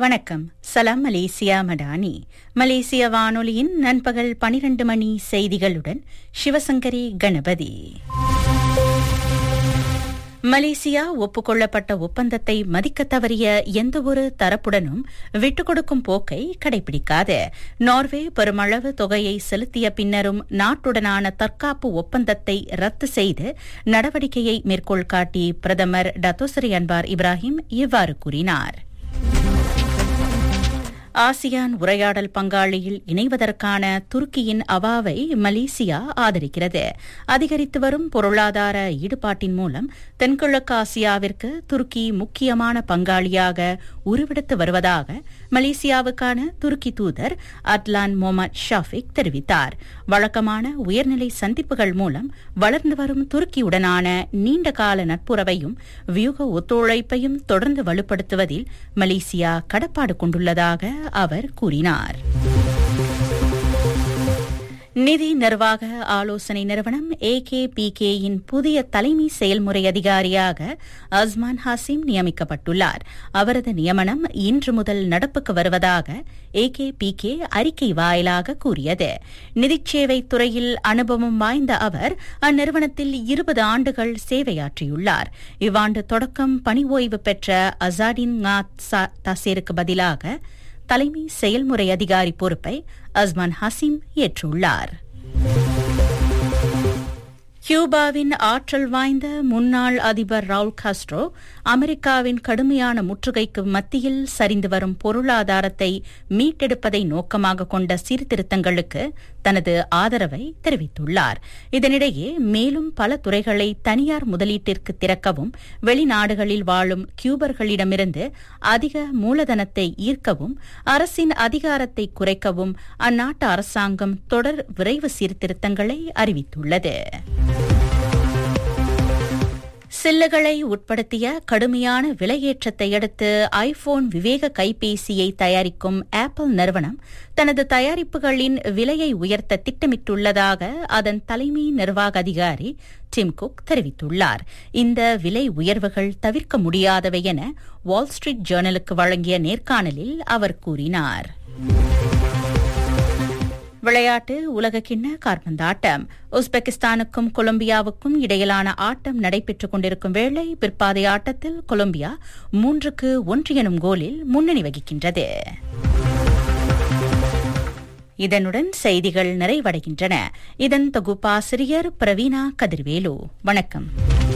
வணக்கம் சலாம் மலேசியா மடானி மலேசிய வானொலியின் நண்பகல் பனிரண்டு மணி செய்திகளுடன் சிவசங்கரி கணபதி மலேசியா ஒப்புக்கொள்ளப்பட்ட ஒப்பந்தத்தை மதிக்க தவறிய எந்தவொரு தரப்புடனும் விட்டுக் கொடுக்கும் போக்கை கடைபிடிக்காது நார்வே பெருமளவு தொகையை செலுத்திய பின்னரும் நாட்டுடனான தற்காப்பு ஒப்பந்தத்தை ரத்து செய்து நடவடிக்கையை மேற்கோள் காட்டி பிரதமர் டத்தோசரி அன்பார் இப்ராஹிம் இவ்வாறு கூறினார் ஆசியான் உரையாடல் பங்காளியில் இணைவதற்கான துருக்கியின் அவாவை மலேசியா ஆதரிக்கிறது அதிகரித்து வரும் பொருளாதார ஈடுபாட்டின் மூலம் தென்கிழக்கு ஆசியாவிற்கு துருக்கி முக்கியமான பங்காளியாக உருவெடுத்து வருவதாக மலேசியாவுக்கான துருக்கி தூதர் அட்லான் மொஹமத் ஷாஃபிக் தெரிவித்தார் வழக்கமான உயர்நிலை சந்திப்புகள் மூலம் வளர்ந்து வரும் துருக்கியுடனான நீண்டகால நட்புறவையும் வியூக ஒத்துழைப்பையும் தொடர்ந்து வலுப்படுத்துவதில் மலேசியா கடப்பாடு கொண்டுள்ளதாக அவர் கூறினார் நிதி நிர்வாக ஆலோசனை நிறுவனம் ஏ யின் புதிய தலைமை செயல்முறை அதிகாரியாக அஸ்மான் ஹாசிம் நியமிக்கப்பட்டுள்ளார் அவரது நியமனம் இன்று முதல் நடப்புக்கு வருவதாக ஏகேபிகே அறிக்கை வாயிலாக கூறியது நிதிச்சேவை துறையில் அனுபவம் வாய்ந்த அவர் அந்நிறுவனத்தில் இருபது ஆண்டுகள் சேவையாற்றியுள்ளார் இவ்வாண்டு தொடக்கம் பணி ஓய்வு பெற்ற அசாடின் தசேருக்கு பதிலாக தலைமை செயல்முறை அதிகாரி பொறுப்பை அஸ்மான் ஹசீம் ஏற்றுள்ளார் கியூபாவின் ஆற்றல் வாய்ந்த முன்னாள் அதிபர் ரவுல் காஸ்ட்ரோ அமெரிக்காவின் கடுமையான முற்றுகைக்கு மத்தியில் சரிந்து வரும் பொருளாதாரத்தை மீட்டெடுப்பதை நோக்கமாக கொண்ட சீர்திருத்தங்களுக்கு தனது ஆதரவை தெரிவித்துள்ளார் இதனிடையே மேலும் பல துறைகளை தனியார் முதலீட்டிற்கு திறக்கவும் வெளிநாடுகளில் வாழும் கியூபர்களிடமிருந்து அதிக மூலதனத்தை ஈர்க்கவும் அரசின் அதிகாரத்தை குறைக்கவும் அந்நாட்டு அரசாங்கம் தொடர் விரைவு சீர்திருத்தங்களை அறிவித்துள்ளது சில்லுகளை உட்படுத்திய கடுமையான விலையேற்றத்தை அடுத்து ஐபோன் விவேக கைபேசியை தயாரிக்கும் ஆப்பிள் நிறுவனம் தனது தயாரிப்புகளின் விலையை உயர்த்த திட்டமிட்டுள்ளதாக அதன் தலைமை நிர்வாக அதிகாரி டிம் குக் தெரிவித்துள்ளார் இந்த விலை உயர்வுகள் தவிர்க்க முடியாதவை என வால் ஸ்ட்ரீட் ஜேர்னலுக்கு வழங்கிய நேர்காணலில் அவர் கூறினார் விளையாட்டு உலகக்கிண்ண கார்பந்தாட்டம் உஸ்பெகிஸ்தானுக்கும் கொலம்பியாவுக்கும் இடையிலான ஆட்டம் நடைபெற்றுக் கொண்டிருக்கும் வேளை பிற்பாதை ஆட்டத்தில் கொலம்பியா மூன்றுக்கு ஒன்று எனும் கோலில் முன்னணி வகிக்கின்றது இதனுடன் செய்திகள் நிறைவடைகின்றன இதன் தொகுப்பாசிரியர் பிரவீனா கதிர்வேலு வணக்கம்